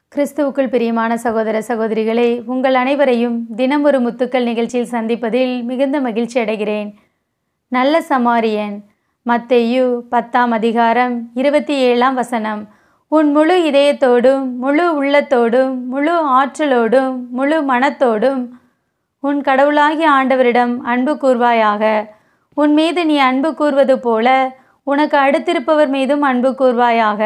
கிறிஸ்துவுக்குள் பிரியமான சகோதர சகோதரிகளே உங்கள் அனைவரையும் தினம் ஒரு முத்துக்கள் நிகழ்ச்சியில் சந்திப்பதில் மிகுந்த மகிழ்ச்சி அடைகிறேன் நல்ல சமாரியன் மத்தேயு பத்தாம் அதிகாரம் இருபத்தி ஏழாம் வசனம் உன் முழு இதயத்தோடும் முழு உள்ளத்தோடும் முழு ஆற்றலோடும் முழு மனத்தோடும் உன் கடவுளாகிய ஆண்டவரிடம் அன்பு கூர்வாயாக உன் மீது நீ அன்பு கூர்வது போல உனக்கு அடுத்திருப்பவர் மீதும் அன்பு கூர்வாயாக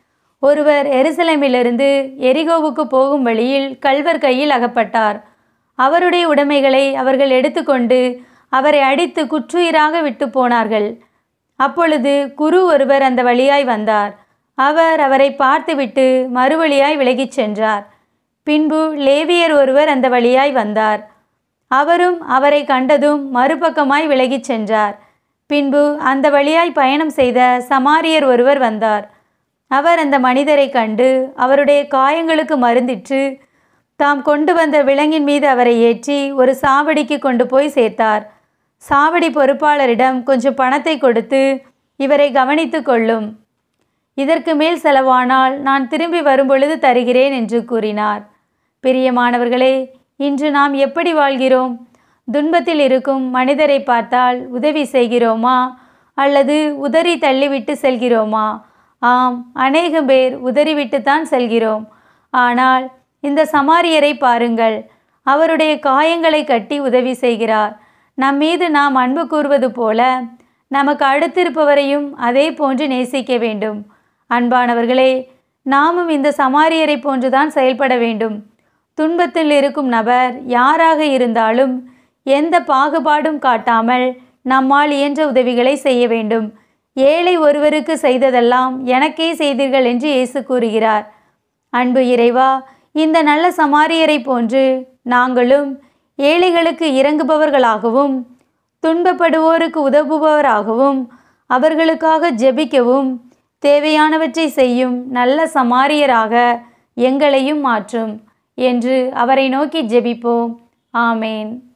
ஒருவர் எருசலேமிலிருந்து எரிகோவுக்கு போகும் வழியில் கல்வர் கையில் அகப்பட்டார் அவருடைய உடைமைகளை அவர்கள் எடுத்துக்கொண்டு அவரை அடித்து குற்றுயிராக விட்டு போனார்கள் அப்பொழுது குரு ஒருவர் அந்த வழியாய் வந்தார் அவர் அவரை பார்த்துவிட்டு மறுவழியாய் விலகிச் சென்றார் பின்பு லேவியர் ஒருவர் அந்த வழியாய் வந்தார் அவரும் அவரை கண்டதும் மறுபக்கமாய் விலகிச் சென்றார் பின்பு அந்த வழியாய் பயணம் செய்த சமாரியர் ஒருவர் வந்தார் அவர் அந்த மனிதரை கண்டு அவருடைய காயங்களுக்கு மருந்திற்று தாம் கொண்டு வந்த விலங்கின் மீது அவரை ஏற்றி ஒரு சாவடிக்கு கொண்டு போய் சேர்த்தார் சாவடி பொறுப்பாளரிடம் கொஞ்சம் பணத்தை கொடுத்து இவரை கவனித்து கொள்ளும் இதற்கு மேல் செலவானால் நான் திரும்பி வரும்பொழுது தருகிறேன் என்று கூறினார் பிரியமானவர்களே இன்று நாம் எப்படி வாழ்கிறோம் துன்பத்தில் இருக்கும் மனிதரை பார்த்தால் உதவி செய்கிறோமா அல்லது உதறி தள்ளிவிட்டு செல்கிறோமா ஆம் அநேகம் பேர் உதறிவிட்டுத்தான் செல்கிறோம் ஆனால் இந்த சமாரியரை பாருங்கள் அவருடைய காயங்களை கட்டி உதவி செய்கிறார் நம் மீது நாம் அன்பு கூறுவது போல நமக்கு அடுத்திருப்பவரையும் அதே போன்று நேசிக்க வேண்டும் அன்பானவர்களே நாமும் இந்த சமாரியரை போன்றுதான் செயல்பட வேண்டும் துன்பத்தில் இருக்கும் நபர் யாராக இருந்தாலும் எந்த பாகுபாடும் காட்டாமல் நம்மால் இயன்ற உதவிகளை செய்ய வேண்டும் ஏழை ஒருவருக்கு செய்ததெல்லாம் எனக்கே செய்தீர்கள் என்று இயேசு கூறுகிறார் அன்பு இறைவா இந்த நல்ல சமாரியரை போன்று நாங்களும் ஏழைகளுக்கு இறங்குபவர்களாகவும் துன்பப்படுவோருக்கு உதவுபவராகவும் அவர்களுக்காக ஜெபிக்கவும் தேவையானவற்றை செய்யும் நல்ல சமாரியராக எங்களையும் மாற்றும் என்று அவரை நோக்கி ஜெபிப்போம் ஆமேன்